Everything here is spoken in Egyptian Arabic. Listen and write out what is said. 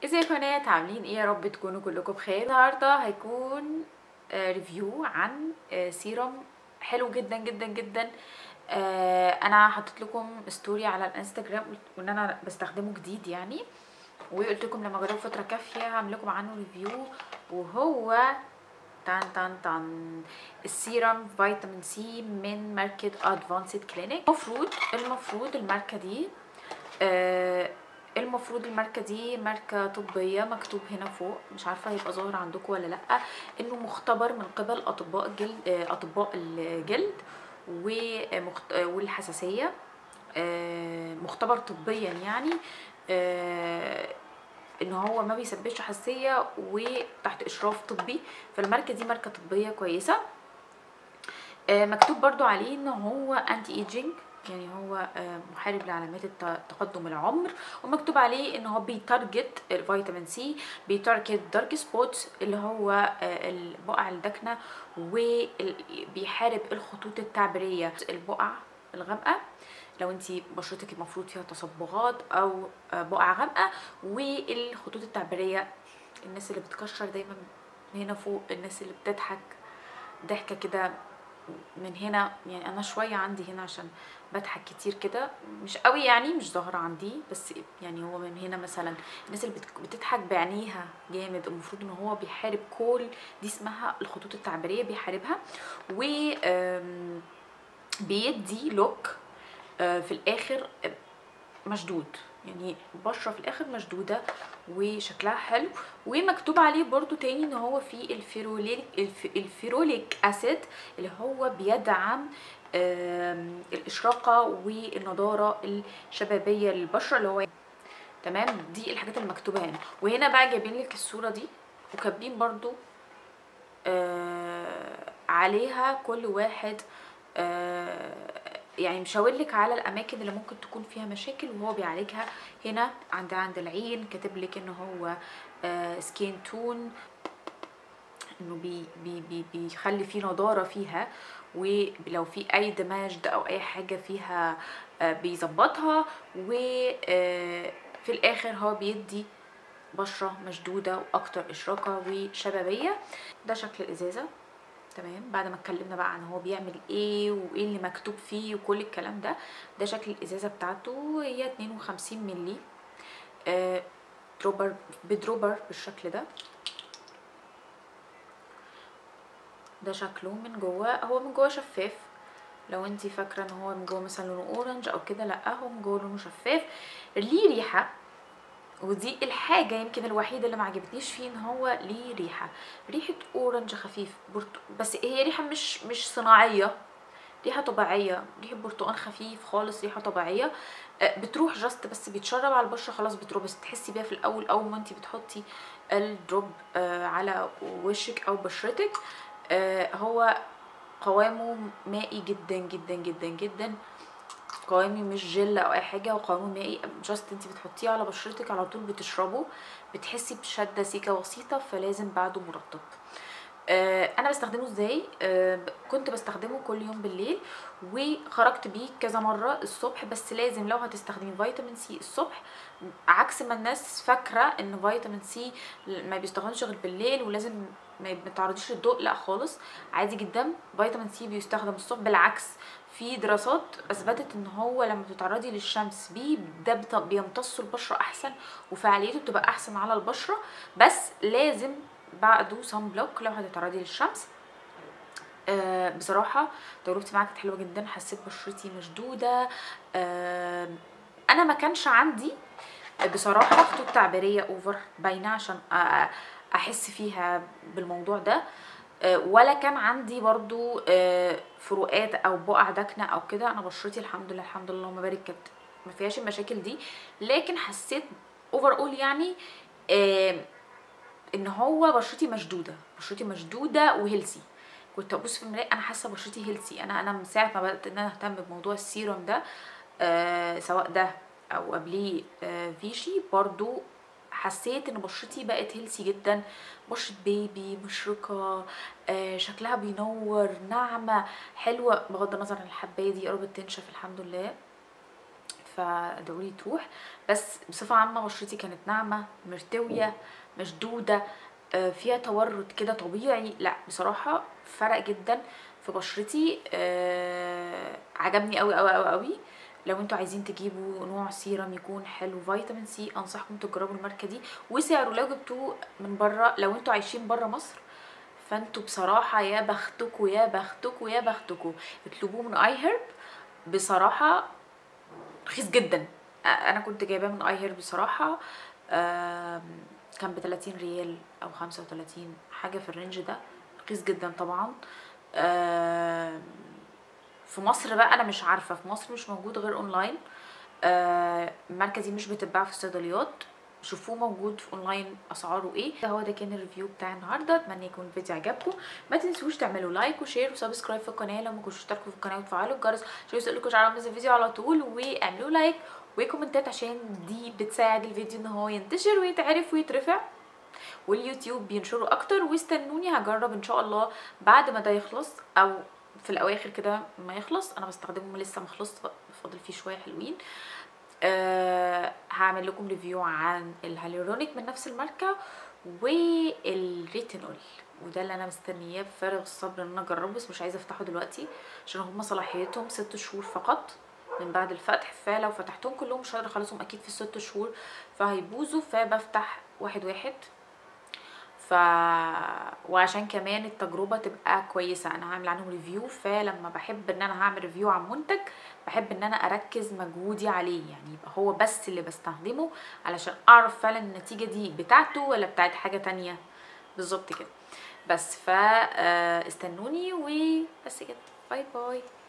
ازيكم يا بنات عاملين ايه يا رب تكونوا كلكم بخير النهارده هيكون آه، ريفيو عن آه، سيرم حلو جدا جدا جدا آه، انا حطيت لكم ستوري على الانستجرام قلت ان انا بستخدمه جديد يعني وقلت لكم لما اجربه فتره كافيه هعمل لكم عنه ريفيو وهو تان تان تان السيرم فيتامين سي من ماركة ادفانسد كلينيك المفروض المفروض الماركة دي آه المفروض الماركة دي ماركة طبية مكتوب هنا فوق مش عارفة هيبقى ظاهر عندكم ولا لأ انه مختبر من قبل اطباء الجلد آه، اطباء الجلد ومخت... آه، والحساسية آه، مختبر طبيا يعني آه، ان هو ما بيسببش حساسية وتحت اشراف طبي فالماركة دي ماركة طبية كويسة آه، مكتوب برضو عليه ان هو انتي ايجينج يعني هو آه، محارب لعلامات الت- تقدم العمر ومكتوب عليه ان هو بيتارجت الفيتامين سي بيتارجت دارك سبوتس اللي هو آه، البقع الداكنه وبيحارب الخطوط التعبيريه البقع الغامقه لو انت بشرتك المفروض فيها تصبغات او آه، بقع غامقه والخطوط التعبيريه الناس اللي بتكشر دايما هنا فوق الناس اللي بتضحك ضحكه كده من هنا يعني انا شويه عندي هنا عشان بضحك كتير كده مش قوي يعني مش ظاهره عندي بس يعني هو من هنا مثلا الناس اللي بت- بتضحك بعينيها جامد المفروض ان هو بيحارب كل دي اسمها الخطوط التعبيريه بيحاربها و آم، بيدي لوك آه، في الاخر مشدود يعني بشرة في الاخر مشدودة وشكلها حلو ومكتوب عليه برضو تاني ان هو فيه الفيروليك الف الفيروليك اسيد اللي هو بيدعم آم، الاشراقة والنضارة الشبابية للبشرة اللي هو تمام دي الحاجات المكتوبة هنا وهنا بقى جايبين لك الصورة دي وكاتبين برضو آه عليها كل واحد آه يعني مشاور لك على الاماكن اللي ممكن تكون فيها مشاكل وهو بيعالجها هنا عند عند العين كاتب لك ان هو آه سكين تون انه بي بي بي بيخلي فيه نضاره فيها ولو في اي دماج او اي حاجه فيها آه بيظبطها وفي الاخر هو بيدي بشره مشدوده واكتر اشراقه وشبابيه ده شكل الازازه تمام بعد ما اتكلمنا بقى عن هو بيعمل ايه وايه اللي مكتوب فيه وكل الكلام ده ده شكل الازازه بتاعته هي 52 ملي آه دروبر بدروبر بالشكل ده ده شكله من جوه هو من جوه شفاف لو انتي فاكره ان هو من جوه مثلا لونه اورنج او كده لا هو من جوه لونه شفاف ليه ريحه ودي الحاجة يمكن الوحيدة اللي ما عجبتنيش فيه ان هو ليه ريحة ريحة اورنج خفيف برت... بس هي ريحة مش مش صناعية ريحة طبيعية ريحة برتقال خفيف خالص ريحة طبيعية آه، بتروح جاست بس بيتشرب على البشرة خلاص بتروح بس تحسي بيها في الاول اول ما انتي بتحطي الدروب آه، على وشك او بشرتك آه، هو قوامه مائي جدا جدا جدا جدا قوامي مش جل او اي حاجه وقوامه مائي جاست انت بتحطيه على بشرتك على طول بتشربه بتحسي بشده سيكه بسيطه فلازم بعده مرطب آه انا بستخدمه ازاي آه ب- كنت بستخدمه كل يوم بالليل وخرجت بيه كذا مره الصبح بس لازم لو هتستخدمي فيتامين سي الصبح عكس ما الناس فاكره ان فيتامين سي ما بيستخدمش غير بالليل ولازم ما ما تعرضيش للضوء لا خالص عادي جدا فيتامين سي بيستخدم الصبح بالعكس في دراسات اثبتت ان هو لما بتتعرضي للشمس بيه ده بت- بيمتص البشره احسن وفعاليته بتبقى احسن على البشره بس لازم بعده صن بلوك لو هتتعرضي للشمس آه بصراحه تجربتي معاه كانت حلوه جدا حسيت بشرتي مشدوده آه انا ما كانش عندي بصراحه خطوط تعبيريه اوفر باينه عشان أ- احس فيها بالموضوع ده آه، ولا كان عندي برضو آه، فروقات او بقع داكنه او كده انا بشرتي الحمد لله الحمد لله اللهم بارك كانت ما فيهاش المشاكل دي لكن حسيت اوفر اول يعني آه، ان هو بشرتي مشدوده بشرتي مشدوده وهيلسي كنت ابص في المرايه انا حاسه بشرتي هيلسي انا انا من ساعه ما بدات ان انا اهتم بموضوع السيروم ده آه سواء ده او قبليه آه فيشي برضو حسيت ان بشرتي بقت هيلسي جدا بشرة بيبي مشرقة آه شكلها بينور ناعمة حلوة بغض النظر عن الحباية دي قربت تنشف الحمد لله فادعولي تروح بس بصفه عامه بشرتي كانت ناعمه مرتويه مشدوده آه، فيها تورد كده طبيعي لا بصراحه فرق جدا في بشرتي آه، عجبني قوي قوي قوي قوي لو انتوا عايزين تجيبوا نوع سيرم يكون حلو فيتامين سي انصحكم تجربوا الماركه دي وسعره لو جبتوه من بره لو انتوا عايشين بره مصر فانتوا بصراحه يا بختكوا يا بختكوا يا بختكوا اطلبوه من اي هيرب بصراحه رخيص جدا آه، انا كنت جايباه من اي هيرب بصراحه آم، كان ب 30 ريال او 35 حاجه في الرينج ده رخيص جدا طبعا آم، في مصر بقى انا مش عارفه في مصر مش موجود غير اونلاين آه، الماركه دي مش بتتباع في الصيدليات شوفوه موجود في اونلاين اسعاره ايه ده هو ده كان الريفيو بتاع النهارده اتمنى يكون الفيديو عجبكم ما تنسوش تعملوا لايك وشير وسبسكرايب في القناه لو ما كنتوش اشتركوا في القناه وتفعلوا الجرس عشان يوصلكوا على نفس الفيديو على طول واعملوا لايك وكومنتات عشان دي بتساعد الفيديو ان هو ينتشر ويتعرف ويترفع واليوتيوب بينشروا اكتر واستنوني هجرب ان شاء الله بعد ما ده يخلص او في الاواخر كده ما يخلص انا بستخدمه لسه ما خلص فاضل فيه شويه حلوين أه هعمل لكم ريفيو عن الهاليورونيك من نفس الماركه والريتينول وده اللي انا مستنياه بفارغ الصبر ان انا اجربه بس مش عايزه افتحه دلوقتي عشان هما صلاحيتهم ست شهور فقط من بعد الفتح فلو فتحتهم كلهم مش هقدر اخلصهم اكيد في الست شهور فهيبوظوا فبفتح واحد واحد ف وعشان كمان التجربه تبقى كويسه انا هعمل عنهم ريفيو فلما بحب ان انا هعمل ريفيو عن منتج بحب ان انا اركز مجهودي عليه يعني يبقى هو بس اللي بستخدمه علشان اعرف فعلا النتيجه دي بتاعته ولا بتاعت حاجه تانية بالظبط كده بس فا آه، استنوني وبس كده باي باي